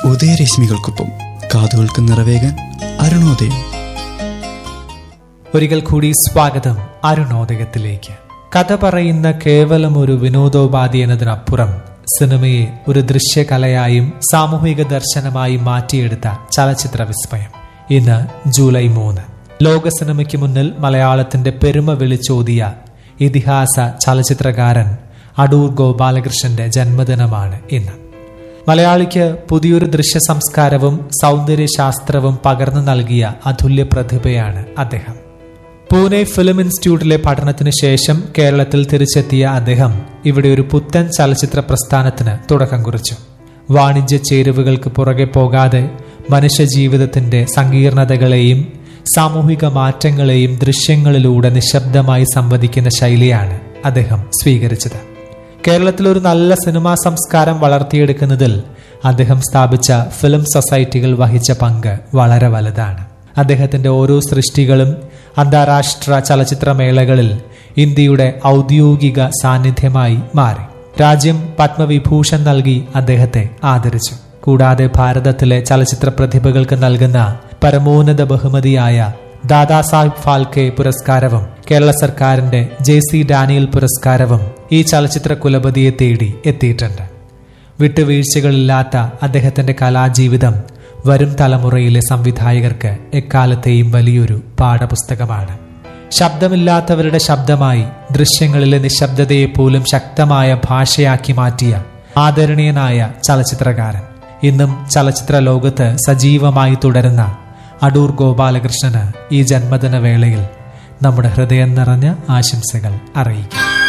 ഉദയരശ്മികൾക്കൊപ്പം കാതുകൾക്ക് നിറവേകാൻ അരുണോദയം ഒരിക്കൽ കൂടി സ്വാഗതം അരുണോദയത്തിലേക്ക് കഥ പറയുന്ന കേവലം ഒരു വിനോദോപാധി എന്നതിനപ്പുറം സിനിമയെ ഒരു ദൃശ്യകലയായും സാമൂഹിക ദർശനമായും മാറ്റിയെടുത്ത ചലച്ചിത്ര വിസ്മയം ഇന്ന് ജൂലൈ മൂന്ന് ലോക സിനിമയ്ക്ക് മുന്നിൽ മലയാളത്തിന്റെ പെരുമ വിളിച്ചോതിയ ഇതിഹാസ ചലച്ചിത്രകാരൻ അടൂർ ഗോപാലകൃഷ്ണന്റെ ജന്മദിനമാണ് ഇന്ന് മലയാളിക്ക് പുതിയൊരു ദൃശ്യ സംസ്കാരവും സൗന്ദര്യശാസ്ത്രവും പകർന്നു നൽകിയ അതുല്യ പ്രതിഭയാണ് അദ്ദേഹം പൂനെ ഫിലിം ഇൻസ്റ്റിറ്റ്യൂട്ടിലെ പഠനത്തിന് ശേഷം കേരളത്തിൽ തിരിച്ചെത്തിയ അദ്ദേഹം ഇവിടെ ഒരു പുത്തൻ ചലച്ചിത്ര പ്രസ്ഥാനത്തിന് തുടക്കം കുറിച്ചു വാണിജ്യ ചേരുവകൾക്ക് പുറകെ പോകാതെ മനുഷ്യജീവിതത്തിന്റെ സങ്കീർണതകളെയും സാമൂഹിക മാറ്റങ്ങളെയും ദൃശ്യങ്ങളിലൂടെ നിശബ്ദമായി സംവദിക്കുന്ന ശൈലിയാണ് അദ്ദേഹം സ്വീകരിച്ചത് കേരളത്തിൽ ഒരു നല്ല സിനിമാ സംസ്കാരം വളർത്തിയെടുക്കുന്നതിൽ അദ്ദേഹം സ്ഥാപിച്ച ഫിലിം സൊസൈറ്റികൾ വഹിച്ച പങ്ക് വളരെ വലുതാണ് അദ്ദേഹത്തിന്റെ ഓരോ സൃഷ്ടികളും അന്താരാഷ്ട്ര ചലച്ചിത്രമേളകളിൽ ഇന്ത്യയുടെ ഔദ്യോഗിക സാന്നിധ്യമായി മാറി രാജ്യം പത്മവിഭൂഷൺ നൽകി അദ്ദേഹത്തെ ആദരിച്ചു കൂടാതെ ഭാരതത്തിലെ ചലച്ചിത്ര പ്രതിഭകൾക്ക് നൽകുന്ന പരമോന്നത ബഹുമതിയായ ദാദാസാഹിബ് ഫാൽക്കെ പുരസ്കാരവും കേരള സർക്കാരിന്റെ ജെ സി ഡാനിയൽ പുരസ്കാരവും ഈ ചലച്ചിത്ര കുലപതിയെ തേടി എത്തിയിട്ടുണ്ട് വിട്ടുവീഴ്ചകളില്ലാത്ത അദ്ദേഹത്തിന്റെ കലാജീവിതം വരും തലമുറയിലെ സംവിധായകർക്ക് എക്കാലത്തെയും വലിയൊരു പാഠപുസ്തകമാണ് ശബ്ദമില്ലാത്തവരുടെ ശബ്ദമായി ദൃശ്യങ്ങളിലെ നിശബ്ദതയെ പോലും ശക്തമായ ഭാഷയാക്കി മാറ്റിയ ആദരണീയനായ ചലച്ചിത്രകാരൻ ഇന്നും ചലച്ചിത്ര ലോകത്ത് സജീവമായി തുടരുന്ന അടൂർ ഗോപാലകൃഷ്ണന് ഈ ജന്മദിന വേളയിൽ നമ്മുടെ ഹൃദയം നിറഞ്ഞ ആശംസകൾ അറിയിക്കും